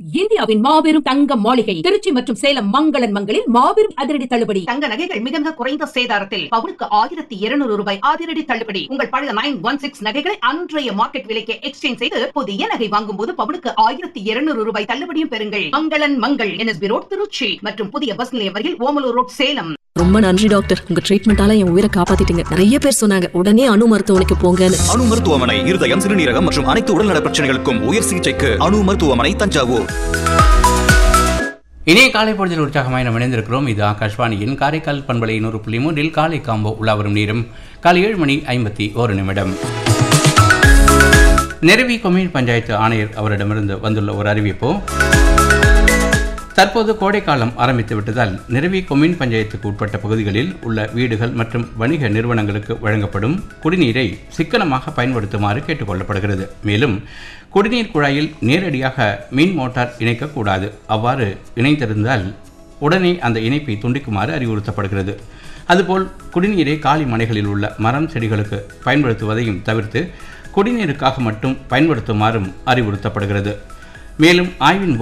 இந்தியாவின் மாபெரும் தங்க மாளிகை திருச்சி மற்றும் சேலம் மங்களன் மங்களில் மாபெரும் அதிரடி தள்ளுபடி தங்க நகைகள் மிக மிக குறைந்த சேதாரத்தில் பவுனுக்கு ஆயிரத்தி இருநூறு ரூபாய் அதிரடி தள்ளுபடி உங்கள் பழைய நைன் ஒன் சிக்ஸ் நகைகளை அன்றைய மார்க்கெட் விலைக்கு எக்ஸ்சேஞ்ச் செய்து புதிய நகை வாங்கும் போது பவுனுக்கு ஆயிரத்தி இருநூறு ரூபாய் தள்ளுபடியும் பெறுங்கள் மங்களன் மங்கள் என்எஸ்பி ரோட் திருச்சி மற்றும் புதிய பஸ் நிலையம் வரையில் ஓமலூர் ரோட் சேலம் ரொம்ப நன்றி டாக்டர் உங்க ட்ரீட்மெண்டால என் உயிரை காப்பாத்திட்டீங்க நிறைய பேர் சொன்னாங்க உடனே அணு மருத்துவமனைக்கு போங்கன்னு அணு மருத்துவமனை இருதயம் சிறுநீரகம் மற்றும் அனைத்து உடல்நல பிரச்சனைகளுக்கும் உயர் சிகிச்சைக்கு அணு மருத்துவமனை தஞ்சாவூர் இணைய காலை பொழுதில் உற்சாகமாய் நாம் இணைந்திருக்கிறோம் இது ஆகாஷ்வாணியின் காரைக்கால் பண்பலை நூறு புள்ளி மூன்றில் காலை காம்போ உலா வரும் நேரம் காலை ஏழு மணி ஐம்பத்தி ஒரு நிமிடம் நிறவி கொம்யூன் பஞ்சாயத்து ஆணையர் அவரிடமிருந்து வந்துள்ள ஒரு அறிவிப்பு தற்போது கோடைக்காலம் ஆரம்பித்து விட்டதால் நிறவி கொம்யூன் பஞ்சாயத்துக்கு உட்பட்ட பகுதிகளில் உள்ள வீடுகள் மற்றும் வணிக நிறுவனங்களுக்கு வழங்கப்படும் குடிநீரை சிக்கனமாக பயன்படுத்துமாறு கேட்டுக்கொள்ளப்படுகிறது மேலும் குடிநீர் குழாயில் நேரடியாக மின் மோட்டார் இணைக்கக்கூடாது அவ்வாறு இணைந்திருந்தால் உடனே அந்த இணைப்பை துண்டிக்குமாறு அறிவுறுத்தப்படுகிறது அதுபோல் குடிநீரை காலி மனைகளில் உள்ள மரம் செடிகளுக்கு பயன்படுத்துவதையும் தவிர்த்து குடிநீருக்காக மட்டும் பயன்படுத்துமாறும் அறிவுறுத்தப்படுகிறது மேலும் ஆய்வின்